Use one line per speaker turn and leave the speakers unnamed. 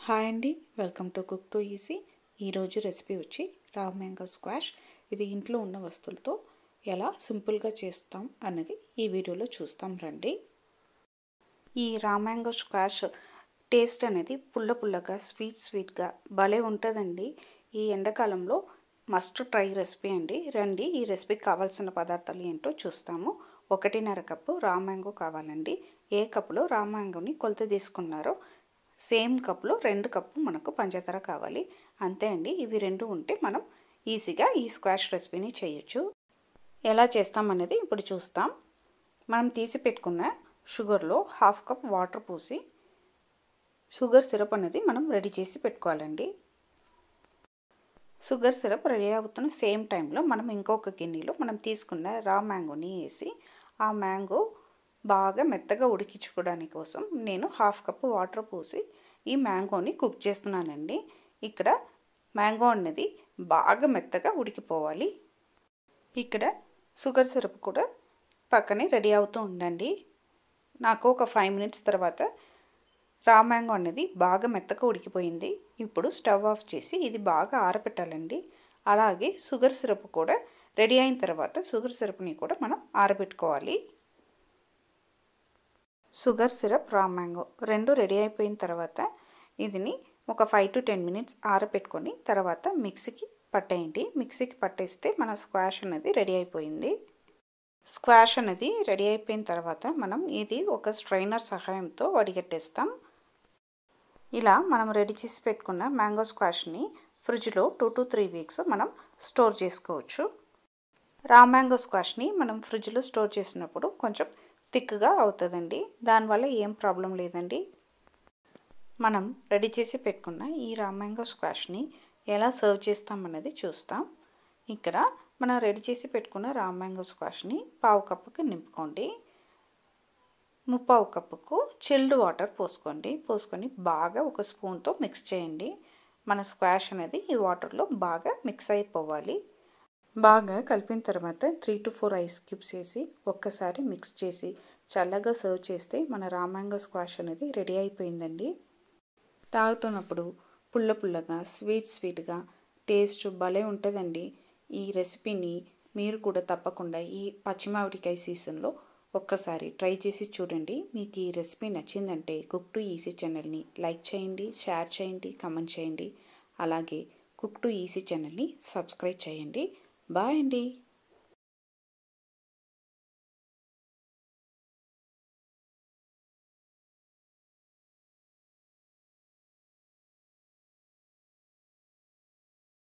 hi అండి welcome to cook to easy ఈరోజు recipe వచ్చి రావ్ మ్యాంగో స్క్వాష్ ఇది ఇంట్లో ఉన్న వస్తువులతో ఎలా సింపుల్గా చేస్తాం అన్నది ఈ వీడియోలో చూస్తాం రండి ఈ రా మ్యాంగో స్క్వాష్ టేస్ట్ అనేది పుల్ల పుల్లగా స్వీట్ స్వీట్గా భలే ఉంటుందండి ఈ ఎండాకాలంలో మస్ట్ ట్రై రెసిపీ అండి రండి ఈ రెసిపీకి కావాల్సిన పదార్థాలు ఏంటో చూస్తాము ఒకటిన్నర కప్పు రా మ్యాంగో కావాలండి ఏ కప్పులో రా మ్యాంగోని కొలత తీసుకున్నారో సేమ్ కప్లో రెండు కప్పు మనకు పంచదార కావాలి అంతే అండి ఇవి రెండు ఉంటే మనం ఈజీగా ఈ స్క్వాష్ రెసిపీని చేయొచ్చు ఎలా చేస్తామనేది ఇప్పుడు చూస్తాం మనం తీసి పెట్టుకున్న షుగర్లో హాఫ్ కప్ వాటర్ పోసి షుగర్ సిరప్ అనేది మనం రెడీ చేసి పెట్టుకోవాలండి షుగర్ సిరప్ రెడీ అవుతున్న సేమ్ టైంలో మనం ఇంకొక గిన్నెలో మనం తీసుకున్న రా మ్యాంగోని వేసి ఆ మ్యాంగో బాగా మెత్తగా ఉడికించుకోవడానికి కోసం నేను హాఫ్ కప్ వాటర్ పోసి ఈ మ్యాంగోని కుక్ చేస్తున్నానండి ఇక్కడ మ్యాంగో అనేది బాగా మెత్తగా ఉడికిపోవాలి ఇక్కడ షుగర్ సిరప్ కూడా పక్కనే రెడీ అవుతూ ఉందండి నాకు ఒక ఫైవ్ మినిట్స్ తర్వాత రా మ్యాంగో అనేది బాగా మెత్తగా ఉడికిపోయింది ఇప్పుడు స్టవ్ ఆఫ్ చేసి ఇది బాగా ఆరబెట్టాలండి అలాగే షుగర్ సిరప్ కూడా రెడీ అయిన తర్వాత షుగర్ సిరప్ని కూడా మనం ఆరబెట్టుకోవాలి షుగర్ సిరప్ రా మ్యాంగో రెండు రెడీ అయిపోయిన తర్వాత ఇదిని ఒక ఫైవ్ టు టెన్ మినిట్స్ ఆరబెట్టుకొని తర్వాత మిక్సీకి పట్టేయండి మిక్సీకి పట్టేస్తే మన స్క్వాష్ అనేది రెడీ అయిపోయింది స్క్వాష్ అనేది రెడీ అయిపోయిన తర్వాత మనం ఇది ఒక స్ట్రైనర్ సహాయంతో వడిగట్టేస్తాం ఇలా మనం రెడీ చేసి పెట్టుకున్న మ్యాంగో స్క్వాష్ని ఫ్రిడ్జ్లో టూ టు త్రీ వీక్స్ మనం స్టోర్ చేసుకోవచ్చు రా మ్యాంగో స్క్వాష్ని మనం ఫ్రిడ్జ్లో స్టోర్ చేసినప్పుడు కొంచెం థిక్గా అవుతుందండి దానివల్ల ఏం ప్రాబ్లం లేదండి మనం రెడీ చేసి పెట్టుకున్న ఈ రా మ్యాంగో స్క్వాష్ని ఎలా సర్వ్ చేస్తామన్నది చూస్తాం ఇక్కడ మనం రెడీ చేసి పెట్టుకున్న రా మ్యాంగో స్క్వాష్ని పావు కప్పుకి నింపుకోండి ముప్పావు కప్పుకు చిల్డ్ వాటర్ పోసుకోండి పోసుకొని బాగా ఒక స్పూన్తో మిక్స్ చేయండి మన స్క్వాష్ అనేది ఈ వాటర్లో బాగా మిక్స్ అయిపోవాలి బాగా కలిపిన తర్వాత three to four ice cubes వేసి ఒక్కసారి మిక్స్ చేసి చల్లగా సర్వ్ చేస్తే మన రామాంగో స్క్వాష్ అనేది రెడీ అయిపోయిందండి తాగుతున్నప్పుడు పుల్ల పుల్లగా స్వీట్ స్వీట్గా టేస్ట్ భలే ఉంటుందండి ఈ రెసిపీని మీరు కూడా తప్పకుండా ఈ పచ్చిమామిడికాయ సీజన్లో ఒక్కసారి ట్రై చేసి చూడండి మీకు ఈ రెసిపీ నచ్చిందంటే కుక్ టు ఈజీ ఛానల్ని లైక్ చేయండి షేర్ చేయండి కమెంట్ చేయండి అలాగే కుక్ టు ఈజీ ఛానల్ని సబ్స్క్రైబ్ చేయండి బాయ్ అండి